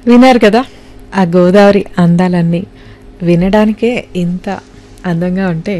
విన్నారు కదా ఆ గోదావరి అందాలన్నీ వినడానికే ఇంత అందంగా ఉంటే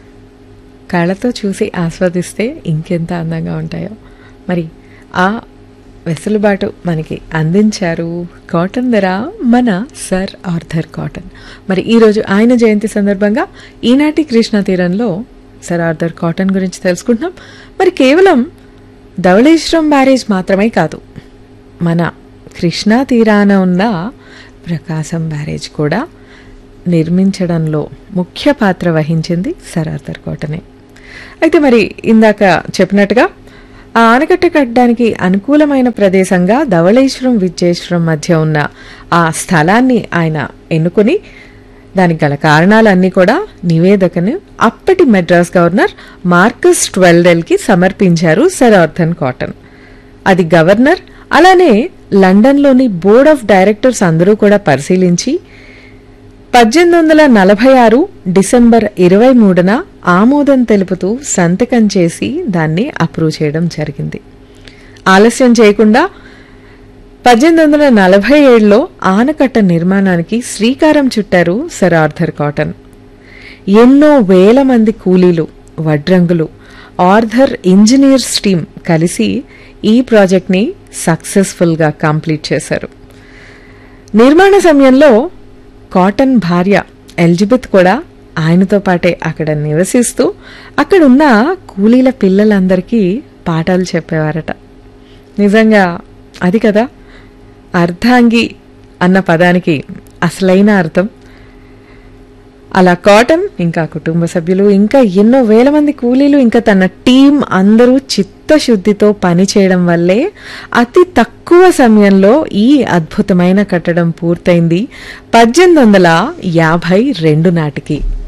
కళ్ళతో చూసి ఆస్వాదిస్తే ఇంకెంత అందంగా ఉంటాయో మరి ఆ వెసులుబాటు మనకి అందించారు కాటన్ ధర మన సర్ ఆర్థర్ కాటన్ మరి ఈరోజు ఆయన జయంతి సందర్భంగా ఈనాటి కృష్ణా తీరంలో సర్ ఆర్థర్ కాటన్ గురించి తెలుసుకుంటున్నాం మరి కేవలం ధవళేశ్వరం బ్యారేజ్ మాత్రమే కాదు మన కృష్ణా తీరాన ఉన్న ప్రకాశం బ్యారేజ్ కూడా నిర్మించడంలో ముఖ్య పాత్ర వహించింది సర్ ఆర్థర్ కోటనే అయితే మరి ఇందాక చెప్పినట్టుగా ఆ ఆనకట్ట కట్టడానికి అనుకూలమైన ప్రదేశంగా ధవళేశ్వరం విద్యేశ్వరం మధ్య ఉన్న ఆ స్థలాన్ని ఆయన ఎన్నుకుని దానికి గల కారణాలన్నీ కూడా నివేదికను అప్పటి మెడ్రాస్ గవర్నర్ మార్కస్ ట్వెల్డెల్కి సమర్పించారు సర్ ఆర్థన్ కాటన్ అది గవర్నర్ అలానే లండన్లోని బోర్డ్ ఆఫ్ డైరెక్టర్స్ అందరూ కూడా పరిశీలించి పద్దెనిమిది వందల నలభై ఆరు డిసెంబర్ ఇరవై మూడున ఆమోదం తెలుపుతూ సంతకం చేసి దాన్ని అప్రూవ్ చేయడం జరిగింది ఆలస్యం చేయకుండా పద్దెనిమిది వందల నలభై ఏడులో ఆనకట్ట నిర్మాణానికి శ్రీకారం చుట్టారు సర్ ఆర్థర్ కాటన్ ఎన్నో వేల మంది కూలీలు వడ్రంగులు ఆర్థర్ ఇంజనీర్స్ టీం కలిసి ఈ ప్రాజెక్ట్ని సక్సెస్ఫుల్గా కంప్లీట్ చేశారు నిర్మాణ సమయంలో కాటన్ భార్య ఎలిజబెత్ కూడా ఆయనతో పాటే అక్కడ నివసిస్తూ అక్కడున్న కూలీల పిల్లలందరికీ పాఠాలు చెప్పేవారట నిజంగా అది కదా అర్ధాంగి అన్న పదానికి అసలైన అర్థం అలా కాటన్ ఇంకా కుటుంబ సభ్యులు ఇంకా ఎన్నో వేల మంది కూలీలు ఇంకా తన టీం అందరూ చిత్తశుద్ధితో పనిచేయడం వల్లే అతి తక్కువ సమయంలో ఈ అద్భుతమైన కట్టడం పూర్తయింది పద్దెనిమిది వందల యాభై రెండు నాటికి